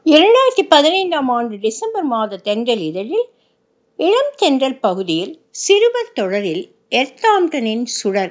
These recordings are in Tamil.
இரண்டாயிரத்தி பதினைந்தாம் ஆண்டு டிசம்பர் மாத தென்றல் இதழில் இளம் தென்றல் பகுதியில் சிறுவர் தொடரில் எர்த்தாம்டனின் சுடர்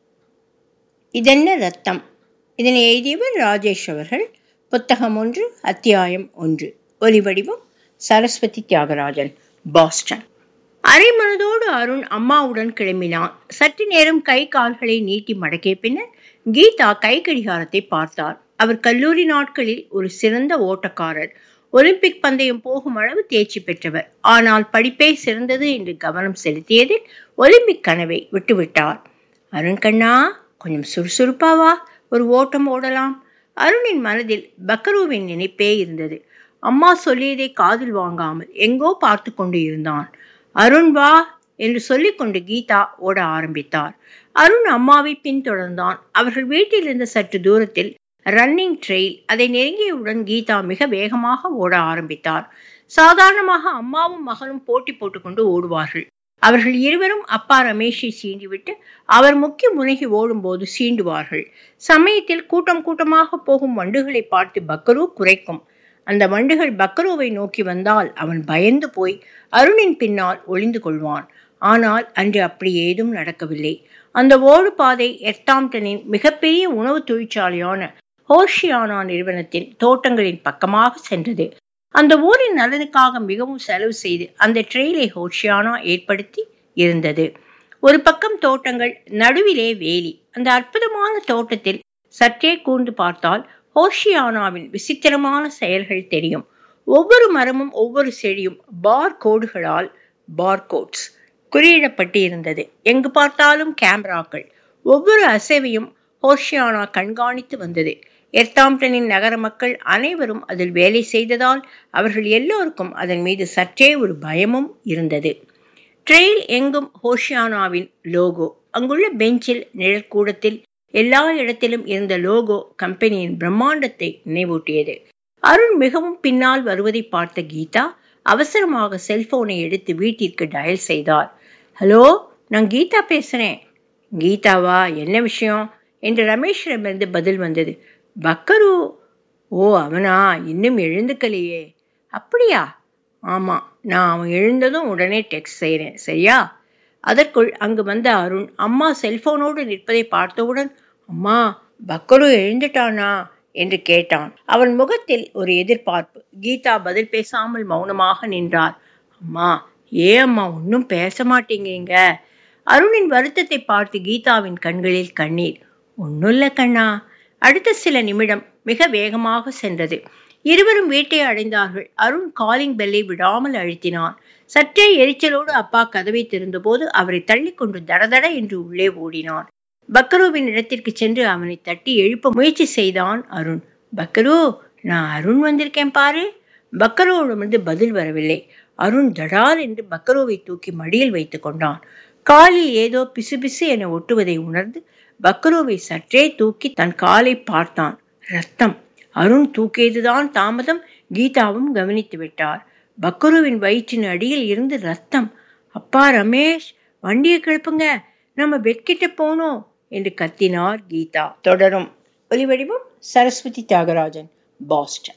இதென்ன ரத்தம் இதனை எழுதியவர் ராஜேஷ் அவர்கள் புத்தகம் ஒன்று அத்தியாயம் ஒன்று ஒலிவடிவம் சரஸ்வதி தியாகராஜன் பாஸ்டன் அரை மனதோடு அருண் அம்மாவுடன் கிளம்பினான் சற்று நேரம் கை கால்களை நீட்டி மடக்கிய பின்னர் கீதா கை கடிகாரத்தை பார்த்தார் அவர் கல்லூரி நாட்களில் ஒரு சிறந்த ஓட்டக்காரர் ஒலிம்பிக் பந்தயம் போகும் அளவு தேர்ச்சி பெற்றவர் ஆனால் படிப்பே சிறந்தது என்று கவனம் செலுத்தியதில் ஒலிம்பிக் கனவை விட்டுவிட்டார் அருண் கண்ணா கொஞ்சம் சுறுசுறுப்பாவா ஒரு ஓட்டம் ஓடலாம் அருணின் மனதில் பக்கருவின் நினைப்பே இருந்தது அம்மா சொல்லியதை காதில் வாங்காமல் எங்கோ பார்த்து கொண்டு இருந்தான் அருண் வா என்று சொல்லிக்கொண்டு கீதா ஓட ஆரம்பித்தார் அருண் அம்மாவை பின்தொடர்ந்தான் அவர்கள் வீட்டிலிருந்து சற்று தூரத்தில் ரன்னிங் ட்ரெயில் அதை நெருங்கியவுடன் கீதா மிக வேகமாக ஓட ஆரம்பித்தார் சாதாரணமாக அம்மாவும் மகனும் போட்டி போட்டுக்கொண்டு ஓடுவார்கள் அவர்கள் இருவரும் அப்பா ரமேஷை சீண்டிவிட்டு அவர் முக்கிய முனகி ஓடும்போது சீண்டுவார்கள் சமயத்தில் கூட்டம் கூட்டமாக போகும் வண்டுகளை பார்த்து பக்கரு குறைக்கும் அந்த வண்டுகள் பக்கருவை நோக்கி வந்தால் அவன் பயந்து போய் அருணின் பின்னால் ஒளிந்து கொள்வான் ஆனால் அன்று அப்படி ஏதும் நடக்கவில்லை அந்த ஓடு பாதை எர்த்தாம்டனின் மிகப்பெரிய உணவு தொழிற்சாலையான ஹோஷியானா நிறுவனத்தின் தோட்டங்களின் பக்கமாக சென்றது அந்த ஊரின் நலனுக்காக மிகவும் செலவு செய்து அந்த ட்ரெயிலை ஹோஷியானா ஏற்படுத்தி இருந்தது ஒரு பக்கம் தோட்டங்கள் நடுவிலே வேலி அந்த அற்புதமான தோட்டத்தில் சற்றே கூர்ந்து பார்த்தால் ஹோஷியானாவின் விசித்திரமான செயல்கள் தெரியும் ஒவ்வொரு மரமும் ஒவ்வொரு செடியும் பார் கோடுகளால் பார்கோட்ஸ் குறியிடப்பட்டு இருந்தது எங்கு பார்த்தாலும் கேமராக்கள் ஒவ்வொரு அசைவையும் ஹோஷியானா கண்காணித்து வந்தது எர்த்தாம்டனின் நகர மக்கள் அனைவரும் அதில் வேலை செய்ததால் அவர்கள் எல்லோருக்கும் அதன் மீது சற்றே ஒரு பயமும் இருந்தது ட்ரெயில் எங்கும் ஹோஷியானாவின் லோகோ அங்குள்ள பெஞ்சில் நிழற்கூடத்தில் எல்லா இடத்திலும் இருந்த லோகோ கம்பெனியின் பிரம்மாண்டத்தை நினைவூட்டியது அருண் மிகவும் பின்னால் வருவதை பார்த்த கீதா அவசரமாக செல்போனை எடுத்து வீட்டிற்கு டயல் செய்தார் ஹலோ நான் கீதா பேசுறேன் கீதாவா என்ன விஷயம் என்று ரமேஷிடமிருந்து பதில் வந்தது பக்கரு ஓ அவனா இன்னும் எழுந்துக்கலையே அப்படியா ஆமாம் நான் அவன் எழுந்ததும் உடனே டெக்ஸ்ட் செய்கிறேன் சரியா அதற்குள் அங்கு வந்த அருண் அம்மா செல்போனோடு நிற்பதை பார்த்தவுடன் அம்மா பக்கரு எழுந்துட்டானா என்று கேட்டான் அவன் முகத்தில் ஒரு எதிர்பார்ப்பு கீதா பதில் பேசாமல் மௌனமாக நின்றார் அம்மா ஏன் அம்மா ஒன்றும் பேச மாட்டேங்கிறீங்க அருணின் வருத்தத்தை பார்த்து கீதாவின் கண்களில் கண்ணீர் ஒன்னுல்ல கண்ணா அடுத்த சில நிமிடம் மிக வேகமாக சென்றது இருவரும் வீட்டை அடைந்தார்கள் அருண் காலிங் பெல்லை விடாமல் அழுத்தினான் சற்றே எரிச்சலோடு அப்பா கதவை திறந்தபோது அவரை தள்ளிக்கொண்டு தடதட என்று உள்ளே ஓடினான் பக்கருவின் இடத்திற்கு சென்று அவனை தட்டி எழுப்ப முயற்சி செய்தான் அருண் பக்கரு நான் அருண் வந்திருக்கேன் பாரு பக்கருவிடமிருந்து பதில் வரவில்லை அருண் தடால் என்று பக்கருவை தூக்கி மடியில் வைத்துக் கொண்டான் காலில் ஏதோ பிசு பிசு என ஒட்டுவதை உணர்ந்து பக்கருவை சற்றே தூக்கி தன் காலை பார்த்தான் ரத்தம் அருண் தூக்கியதுதான் தாமதம் கீதாவும் கவனித்து விட்டார் பக்கருவின் வயிற்றின் அடியில் இருந்து ரத்தம் அப்பா ரமேஷ் வண்டியை கிளப்புங்க நம்ம வெட்கிட்ட போனோம் என்று கத்தினார் கீதா தொடரும் ஒலிவடிவம் சரஸ்வதி தியாகராஜன் பாஸ்டன்